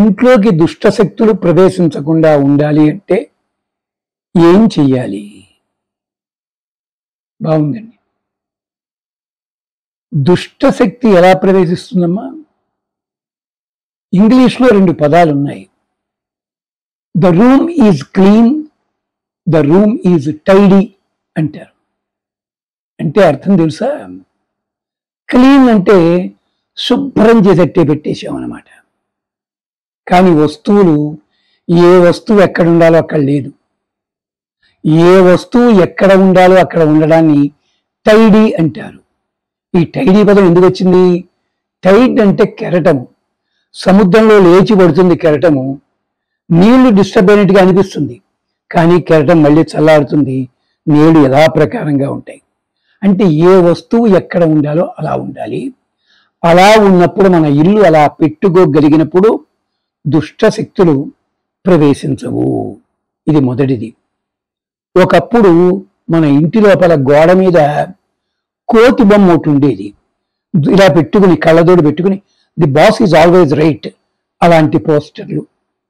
ఇంట్లోకి దుష్ట శక్తులు ప్రవేశించకుండా ఉండాలి అంటే ఏం చెయ్యాలి బాగుందండి దుష్ట శక్తి ఎలా ప్రవేశిస్తుందమ్మా ఇంగ్లీష్లో రెండు పదాలు ఉన్నాయి the room is clean the room is tidy అంటారు అంటే అర్థం తెలుసా క్లీన్ అంటే శుభ్రం చేసేట్టే పెట్టేశామన్నమాట కానీ వస్తువులు ఏ వస్తువు ఎక్కడ ఉండాలో అక్కడ లేదు ఏ వస్తువు ఎక్కడ ఉండాలో అక్కడ ఉండడాన్ని టైడీ అంటారు ఈ టైడీ పదం ఎందుకు వచ్చింది టైడ్ అంటే కెరటము సముద్రంలో లేచి పడుతుంది కెరటము నీళ్లు డిస్టర్బ్ అయినట్టుగా అనిపిస్తుంది కానీ కెరటం మళ్ళీ చల్లారుతుంది నీళ్లు యథాప్రకారంగా ఉంటాయి అంటే ఏ వస్తువు ఎక్కడ ఉండాలో అలా ఉండాలి అలా ఉన్నప్పుడు మన ఇల్లు అలా పెట్టుకోగలిగినప్పుడు దుష్ట శక్తులు ప్రవేశించవు ఇది మొదటిది ఒకప్పుడు మన ఇంటి లోపల గోడ మీద కోతి బొమ్మ ఒకటి ఉండేది ఇలా పెట్టుకుని కళ్ళతోడు పెట్టుకుని the boss is always right అలాంటి పోస్టర్లు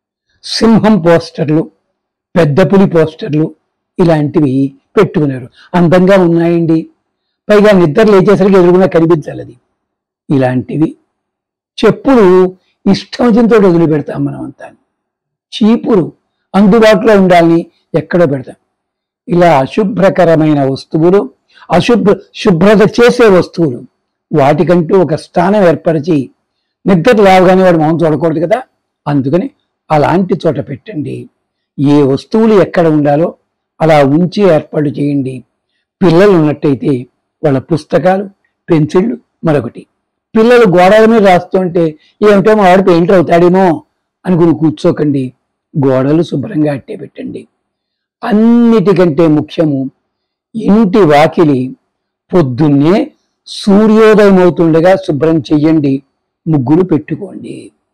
సింహం పోస్టర్లు పెద్ద పులి పోస్టర్లు ఇలాంటివి పెట్టుకున్నారు అందంగా ఉన్నాయండి పైగా నిద్ర లేచేసరికి ఎదురుగునా కనిపించాలి అది ఇలాంటివి చెప్పులు ఇష్టం వచ్చినతో వదిలిపెడతాం మనం అంతా చీపురు అందుబాటులో ఉండాలని ఎక్కడో పెడతాం ఇలా అశుభ్రకరమైన వస్తువులు అశుభ్ర శుభ్రత చేసే వస్తువులు వాటికంటూ ఒక స్థానం ఏర్పరిచి నిద్ర లేవగానే వాడు మొహం చూడకూడదు కదా అందుకని అలాంటి చోట పెట్టండి ఏ వస్తువులు ఎక్కడ ఉండాలో అలా ఉంచి ఏర్పాటు చేయండి పిల్లలు ఉన్నట్టయితే వాళ్ళ పుస్తకాలు పెన్సిళ్ళు మరొకటి పిల్లలు గోడల మీద రాస్తుంటే ఏమిటో మా వాడు పెయింటర్ అవుతాడేమో అనుకుని కూర్చోకండి గోడలు శుభ్రంగా అట్టే పెట్టండి అన్నిటికంటే ముఖ్యము ఇంటి వాకిలి పొద్దున్నే సూర్యోదయం అవుతుండగా శుభ్రం చెయ్యండి ముగ్గులు పెట్టుకోండి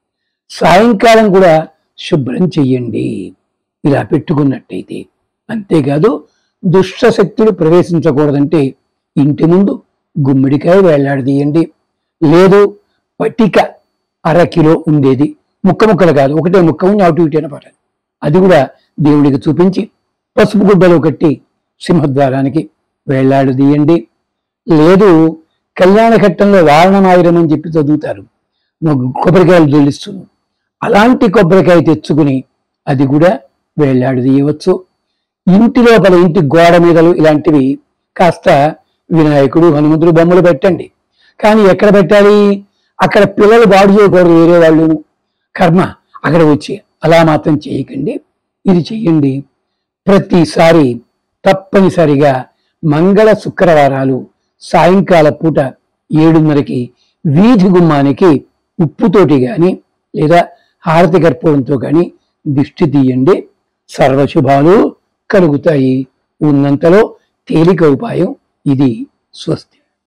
సాయంకాలం కూడా శుభ్రం చెయ్యండి ఇలా పెట్టుకున్నట్టయితే అంతేకాదు దుష్ట శక్తులు ప్రవేశించకూడదంటే ఇంటి ముందు గుమ్మిడికాయ వేలాడదీయండి లేదు పటిక అర కిలో ఉండేది ముక్క ముక్కలు కాదు ఒకటే ముక్క ఉంది అటు ఇటు పడాలి అది కూడా దేవుడికి చూపించి పసుపు గుడ్డలో కట్టి సింహద్వారానికి వేలాడదీయండి లేదు కళ్యాణ ఘట్టంలో వారణమాయురం అని చెప్పి చదువుతారు నువ్వు కొబ్బరికాయలు జల్లిస్తున్నావు అలాంటి కొబ్బరికాయ తెచ్చుకుని అది కూడా వేలాడదీయవచ్చు ఇంటి లోపల ఇంటి గోడ మీదలు ఇలాంటివి కాస్త వినాయకుడు హనుమంతుడు బొమ్మలు పెట్టండి కానీ ఎక్కడ పెట్టాలి అక్కడ పిల్లలు బాడు చేయకూడదు వేరే వాళ్ళు కర్మ అక్కడ వచ్చి అలా మాత్రం చేయకండి ఇది చెయ్యండి ప్రతిసారి తప్పనిసరిగా మంగళ శుక్రవారాలు సాయంకాల పూట ఏడున్నరకి వీధి గుమ్మానికి ఉప్పుతోటి గాని లేదా హారతి కర్పూరంతో గాని దిష్టి తీయండి సర్వశుభాలు కలుగుతాయి ఉన్నంతలో తేలిక ఉపాయం ఇది స్వస్తి